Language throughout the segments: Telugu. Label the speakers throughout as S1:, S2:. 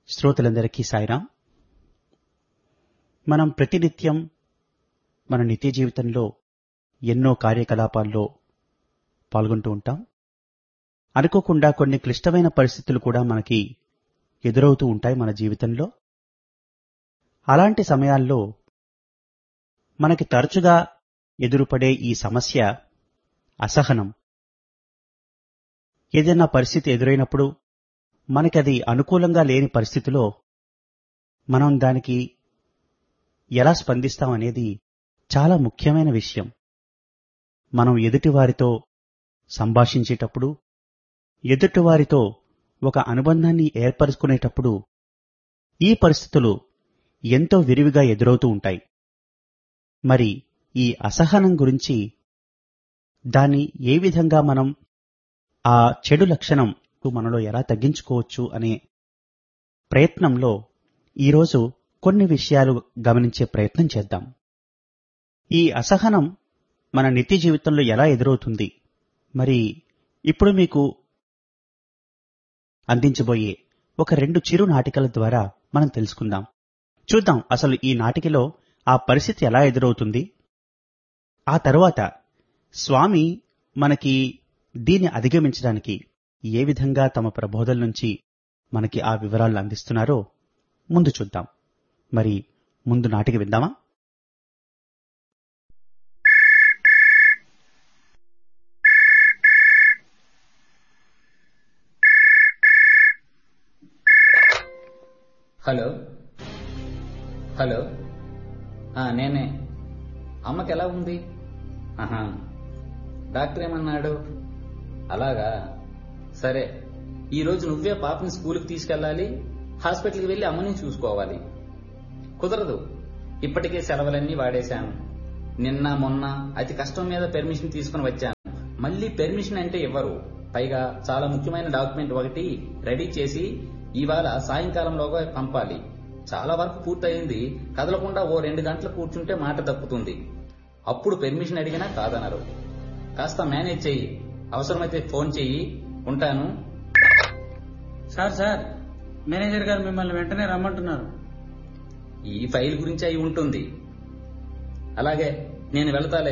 S1: శ్రోతలందరికీ సాయిరాం మనం ప్రతినిత్యం మన నిత్య జీవితంలో ఎన్నో కార్యకలాపాల్లో పాల్గొంటూ ఉంటాం అనుకోకుండా కొన్ని క్లిష్టమైన పరిస్థితులు కూడా మనకి ఎదురవుతూ ఉంటాయి మన జీవితంలో అలాంటి సమయాల్లో మనకి తరచుగా ఎదురుపడే ఈ సమస్య అసహనం ఏదైనా పరిస్థితి ఎదురైనప్పుడు మనకది అనుకూలంగా లేని పరిస్థితిలో మనం దానికి ఎలా స్పందిస్తాం అనేది చాలా ముఖ్యమైన విషయం మనం ఎదుటివారితో సంభాషించేటప్పుడు ఎదుటివారితో ఒక అనుబంధాన్ని ఏర్పరచుకునేటప్పుడు ఈ పరిస్థితులు ఎంతో విరివిగా ఎదురవుతూ ఉంటాయి మరి ఈ అసహనం గురించి దాన్ని ఏ విధంగా మనం ఆ చెడు లక్షణం మనలో ఎలా తగ్గించుకోవచ్చు అనే ప్రయత్నంలో ఈరోజు కొన్ని విషయాలు గమనించే ప్రయత్నం చేద్దాం ఈ అసహనం మన నిత్య జీవితంలో ఎలా ఎదురవుతుంది మరి ఇప్పుడు మీకు అందించబోయే ఒక రెండు చిరు నాటికల ద్వారా మనం తెలుసుకుందాం చూద్దాం అసలు ఈ నాటికలో ఆ పరిస్థితి ఎలా ఎదురవుతుంది ఆ తరువాత స్వామి మనకి దీన్ని అధిగమించడానికి ఏ విధంగా తమ ప్రబోధల నుంచి మనకి ఆ వివరాలను అందిస్తున్నారో ముందు చూద్దాం మరి ముందు నాటిక విందామా
S2: హలో హలో ఆ, నేనే అమ్మకి ఎలా ఉంది ఆహా డాక్టర్ ఏమన్నాడు అలాగా సరే ఈ రోజు నువ్వే పాపని స్కూల్కి తీసుకెళ్ళాలి హాస్పిటల్కి వెళ్ళి అమ్మని చూసుకోవాలి కుదరదు ఇప్పటికే సెలవులన్నీ వాడేశాను నిన్న మొన్న అతి కష్టం మీద పెర్మిషన్ తీసుకుని వచ్చాను మళ్ళీ పెర్మిషన్ అంటే ఇవ్వరు పైగా చాలా ముఖ్యమైన డాక్యుమెంట్ ఒకటి రెడీ చేసి ఇవాళ సాయంకాలంలోగా పంపాలి చాలా వరకు పూర్తయింది కదలకుండా ఓ రెండు గంటలు కూర్చుంటే మాట తప్పుతుంది అప్పుడు పెర్మిషన్ అడిగినా కాదనరు కాస్త మేనేజ్ చెయ్యి అవసరమైతే ఫోన్ చెయ్యి ఉంటాను
S3: సార్ సార్ మేనేజర్ గారు మిమ్మల్ని వెంటనే రమ్మంటున్నారు
S2: ఈ ఫైల్ గురించి అయి ఉంటుంది అలాగే నేను వెళ్తాలే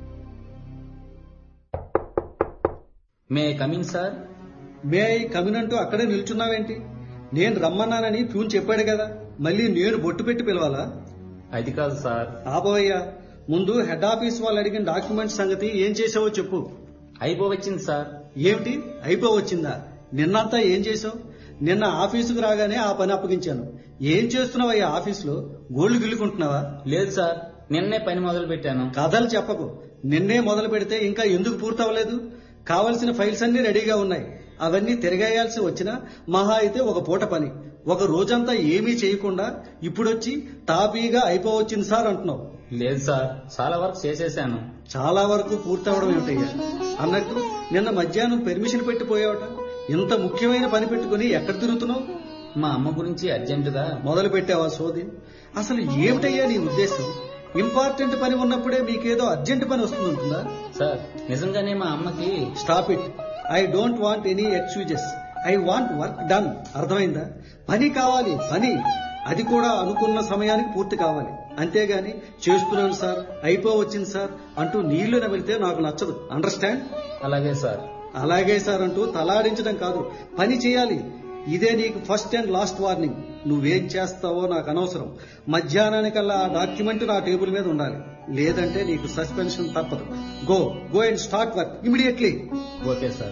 S2: may coming sir
S4: may I come in అంటూ అక్కడే నిల్చున్నావేంటి నేను రమ్మన్నానని ప్యూన్ చెప్పాడు కదా మళ్ళీ నేను బొట్టు పెట్టి పిలవాలా
S2: అది కాదు సార్
S4: ఆపోయ్యా ముందు హెడ్ ఆఫీస్ వాళ్ళు అడిగిన డాక్యుమెంట్ సంగతి ఏం చేసావో చెప్పు
S2: అయిపోవచ్చింది సార్
S4: ఏమిటి అయిపోవచ్చిందా నిన్నంతా ఏం చేసావు నిన్న ఆఫీసుకు రాగానే ఆ పని అప్పగించాను ఏం చేస్తున్నావయ్యా ఆఫీసులో గోళ్లు గిల్లుకుంటున్నావా
S2: లేదు సార్ నిన్నే పని మొదలు పెట్టాను
S4: కథలు చెప్పకు నిన్నే మొదలు పెడితే ఇంకా ఎందుకు పూర్తవలేదు కావలసిన ఫైల్స్ అన్ని రెడీగా ఉన్నాయి అవన్నీ తిరగేయాల్సి వచ్చినా మహా అయితే ఒక పూట పని ఒక రోజంతా ఏమీ చేయకుండా ఇప్పుడొచ్చి తాపీగా అయిపోవచ్చింది సార్ అంటున్నావు
S2: లేదు సార్ చాలా వర్క్ చేసేసాను
S4: చాలా వరకు పూర్తవడం ఏమిటయ్యా అన్నట్టు నిన్న మధ్యాహ్నం పెర్మిషన్ పెట్టిపోయావట ఇంత ముఖ్యమైన పని పెట్టుకుని ఎక్కడ తిరుగుతున్నావు
S2: మా అమ్మ గురించి అర్జెంటుగా
S4: మొదలు పెట్టావా సోది అసలు ఏమిటయ్యా నీ ఉద్దేశం ఇంపార్టెంట్ పని ఉన్నప్పుడే మీకేదో అర్జెంట్ పని వస్తుందంటుందా
S2: సార్ నిజంగానే మా అమ్మకి
S4: stop it I don't want any excuses I want work done అర్థమైందా పని కావాలి పని అది కూడా అనుకున్న సమయానికి పూర్తి కావాలి అంతేగాని చేస్తున్నాను సార్ అయిపోవచ్చింది సార్ అంటూ నీళ్లు వెళ్తే నాకు నచ్చదు అండర్స్టాండ్
S2: అలాగే సార్
S4: అలాగే సార్ అంటూ తలాడించడం కాదు పని చేయాలి ఇదే నీకు ఫస్ట్ అండ్ లాస్ట్ వార్నింగ్ నువ్వేం చేస్తావో నాకు అనవసరం మధ్యాహ్నానికల్లా ఆ డాక్యుమెంట్ నా టేబుల్ మీద ఉండాలి లేదంటే నీకు సస్పెన్షన్ తప్పదు go go and start work immediately
S2: okay sir